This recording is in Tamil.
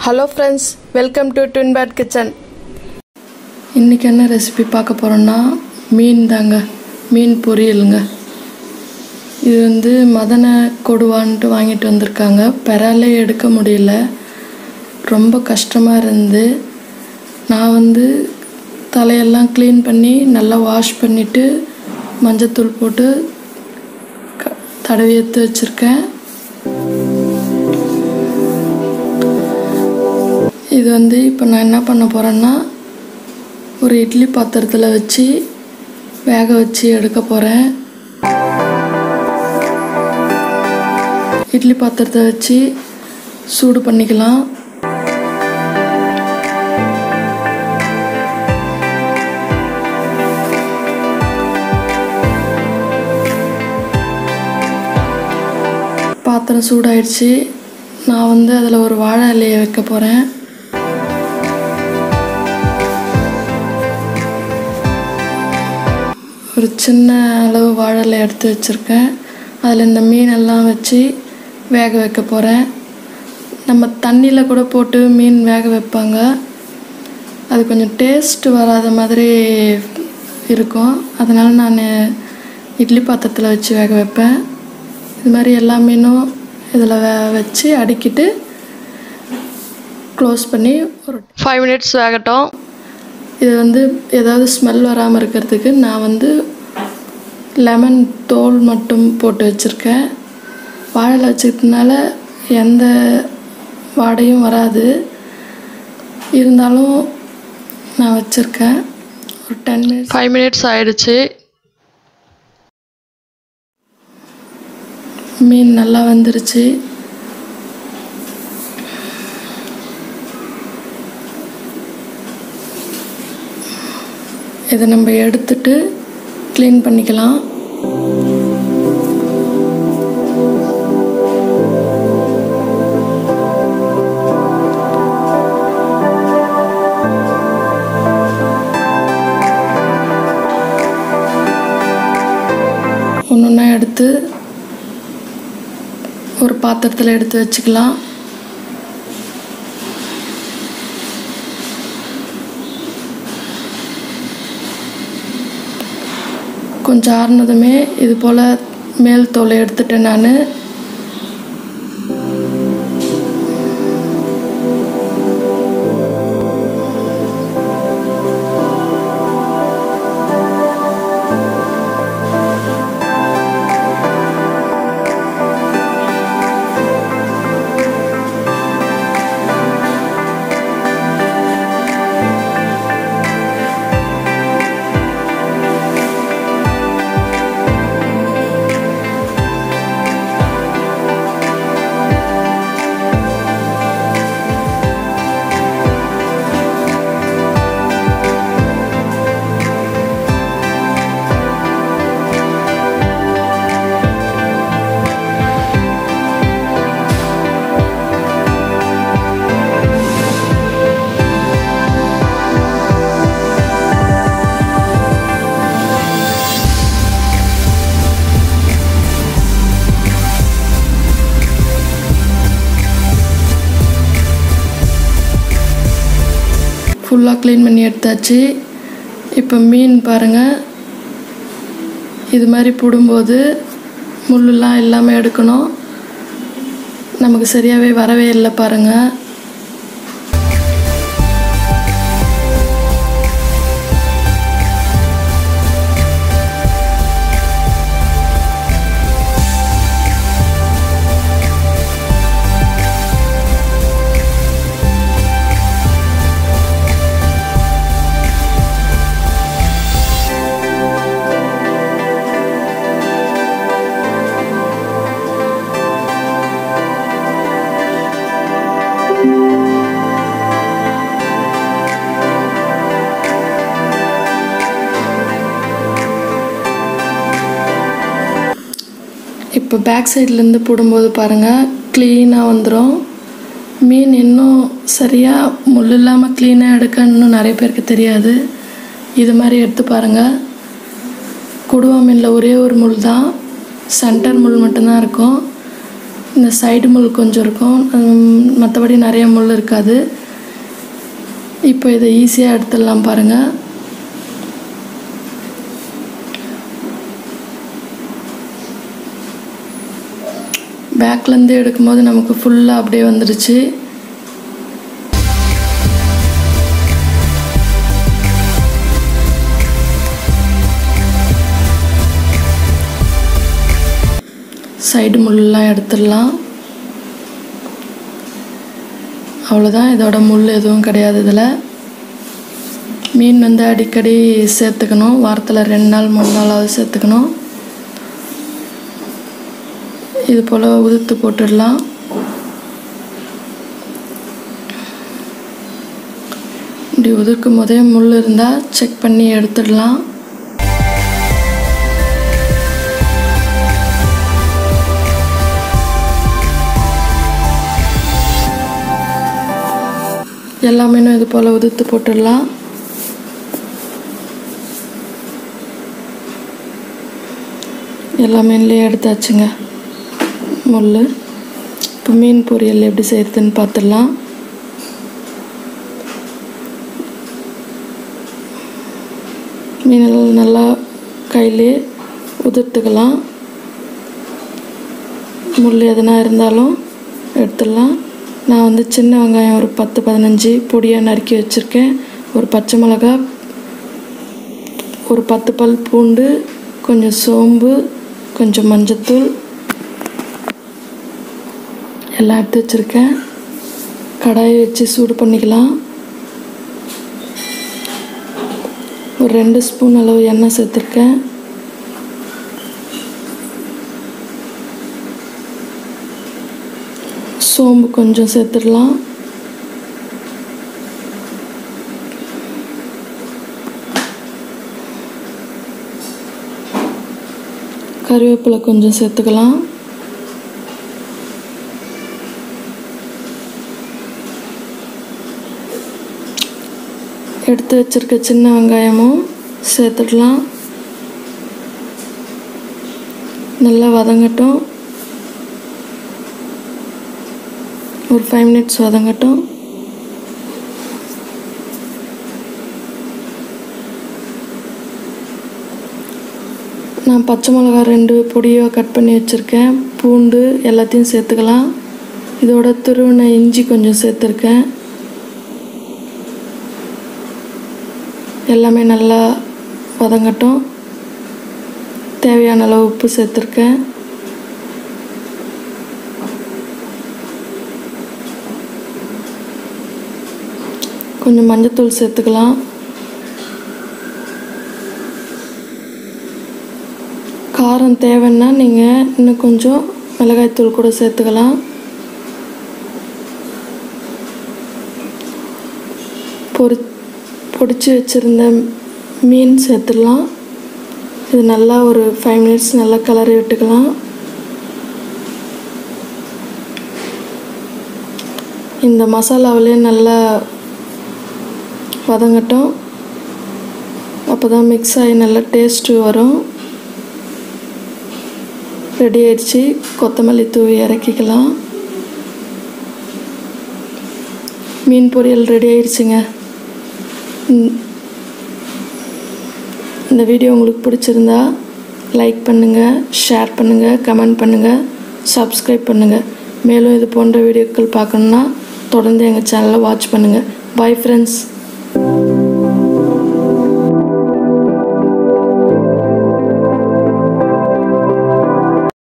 hello friends welcome to twin pad kitchen இன்றைக்கி என்ன ரெசிபி பார்க்க போகிறோன்னா மீன் தாங்க மீன் பொரியலுங்க இது வந்து மதன கொடுவான்ட்டு வாங்கிட்டு வந்திருக்காங்க பெறாலே எடுக்க முடியல ரொம்ப கஷ்டமாக இருந்து நான் வந்து தலையெல்லாம் க்ளீன் பண்ணி நல்லா வாஷ் பண்ணிவிட்டு மஞ்சத்தூள் போட்டு க தடவி எடுத்து வச்சுருக்கேன் இது வந்து இப்போ நான் என்ன பண்ண போகிறேன்னா ஒரு இட்லி பாத்திரத்தில் வச்சு வேக வச்சு எடுக்க போகிறேன் இட்லி பாத்திரத்தை வச்சு சூடு பண்ணிக்கலாம் பாத்திரம் சூடாயிடுச்சு நான் வந்து அதில் ஒரு வாழை இலையை வைக்க போகிறேன் ஒரு சின்ன அளவு வாழலை எடுத்து வச்சுருக்கேன் அதில் இந்த மீனெல்லாம் வச்சு வேக வைக்க போகிறேன் நம்ம தண்ணியில் கூட போட்டு மீன் வேக வைப்பாங்க அது கொஞ்சம் டேஸ்ட் வராத மாதிரி இருக்கும் அதனால் நான் இட்லி பாத்திரத்தில் வச்சு வேக வைப்பேன் இது மாதிரி எல்லா மீனும் இதில் வே வச்சு அடுக்கிட்டு க்ளோஸ் பண்ணி ஒரு ஃபைவ் மினிட்ஸ் வேகட்டும் இது வந்து ஏதாவது ஸ்மெல் வராமல் இருக்கிறதுக்கு நான் வந்து லெமன் தோல் மட்டும் போட்டு வச்சுருக்கேன் வாழையில் வச்சுக்கிறதுனால எந்த வாடையும் வராது இருந்தாலும் நான் வச்சுருக்கேன் ஒரு டென் மினிட்ஸ் ஃபைவ் மினிட்ஸ் ஆயிடுச்சு மீன் நல்லா வந்துருச்சு இதை நம்ம எடுத்துட்டு க்ளீன் பண்ணிக்கலாம் ஒன்று ஒன்றா எடுத்து ஒரு பாத்திரத்தில் எடுத்து வச்சுக்கலாம் கொஞ்சம் ஆறுனதுமே இது போல் மேல் தோலை எடுத்துட்டேன் நான் ஃபுல்லாக க்ளீன் பண்ணி எடுத்தாச்சு இப்போ மீன் பாருங்கள் இது மாதிரி போடும்போது முள்ளெல்லாம் இல்லாமல் எடுக்கணும் நமக்கு சரியாகவே வரவே இல்லை பாருங்கள் இப்போ பேக் சைட்லேருந்து போடும்போது பாருங்கள் க்ளீனாக வந்துடும் மீன் இன்னும் சரியாக முள் இல்லாமல் க்ளீனாக எடுக்க இன்னும் நிறைய பேருக்கு தெரியாது இது மாதிரி எடுத்து பாருங்கள் கொடுவா மீனில் ஒரே ஒரு முள் தான் சென்டர் முள் மட்டும்தான் இருக்கும் இந்த சைடு முள் கொஞ்சம் இருக்கும் மற்றபடி நிறைய முள் இருக்காது இப்போ இதை ஈஸியாக எடுத்துடலாம் பாருங்கள் பேக்லேருந்து எடுக்கும்போது நமக்கு ஃபுல்லாக அப்படியே வந்துடுச்சு சைடு முள்ளெலாம் எடுத்துடலாம் அவ்வளோதான் இதோட முள் எதுவும் கிடையாது இதில் மீன் வந்து அடிக்கடி சேர்த்துக்கணும் வாரத்தில் ரெண்டு நாள் மூணு நாளாவது சேர்த்துக்கணும் இது போல் உதுத்து போட்டுடலாம் இப்படி உதிர்க்கும் போதே முள் இருந்தால் செக் பண்ணி எடுத்துடலாம் எல்லா மீனும் இது போல் உதுத்து போட்டுடலாம் எல்லா மீன்லேயும் எடுத்தாச்சுங்க முள் இப்போ மீன் பொரியல் எப்படி செய்கிறதுன்னு பார்த்துடலாம் மீனெல்லாம் நல்லா கையிலே உதிர்த்துக்கலாம் முள் எதனா இருந்தாலும் எடுத்துடலாம் நான் வந்து சின்ன வெங்காயம் ஒரு பத்து பதினஞ்சு பொடியாக நறுக்கி வச்சுருக்கேன் ஒரு பச்சை மிளகா ஒரு பத்து பல் பூண்டு கொஞ்சம் சோம்பு கொஞ்சம் மஞ்சத்தூள் எல்லாம் எடுத்து வச்சுருக்கேன் கடாயை வச்சு சூடு பண்ணிக்கலாம் ஒரு ரெண்டு ஸ்பூன் அளவு எண்ணெய் சேர்த்துருக்கேன் சோம்பு கொஞ்சம் சேர்த்துடலாம் கருவேப்பிலை கொஞ்சம் சேர்த்துக்கலாம் எடுத்து வச்சிருக்க சின்ன வெங்காயமும் சேர்த்துடலாம் நல்லா வதங்கட்டும் ஒரு ஃபைவ் மினிட்ஸ் வதங்கட்டும் நான் பச்சை மிளகா ரெண்டு பொடியாக கட் பண்ணி வச்சுருக்கேன் பூண்டு எல்லாத்தையும் சேர்த்துக்கலாம் இதோட துருவின இஞ்சி கொஞ்சம் சேர்த்துருக்கேன் எல்லாமே நல்லா வதங்கட்டும் தேவையான அளவு உப்பு சேர்த்துருக்கேன் கொஞ்சம் மஞ்சத்தூள் சேர்த்துக்கலாம் காரம் தேவைன்னா நீங்கள் இன்னும் கொஞ்சம் மிளகாய்த்தூள் கூட சேர்த்துக்கலாம் பொரி பொடிச்சு வச்சுருந்த மீன் சேர்த்துடலாம் இது நல்லா ஒரு ஃபைவ் மினிட்ஸ் நல்லா கிளறி விட்டுக்கலாம் இந்த மசாலாவிலே நல்லா வதங்கட்டும் அப்போ தான் மிக்ஸ் ஆகி நல்லா டேஸ்ட்டு வரும் ரெடி ஆயிடுச்சு கொத்தமல்லி தூவி இறக்கிக்கலாம் மீன் பொரியல் ரெடி ஆயிடுச்சுங்க இந்த- இந்த வீடியோ உங்களுக்கு பிடிச்சிருந்தா லைக் பண்ணுங்கள் ஷேர் பண்ணுங்கள் கமெண்ட் பண்ணுங்கள் சப்ஸ்கிரைப் பண்ணுங்கள் மேலும் இது போன்ற வீடியோக்கள் பார்க்கணுன்னா தொடர்ந்து எங்கள் சேனலை வாட்ச் பண்ணுங்கள் பை ஃப்ரெண்ட்ஸ்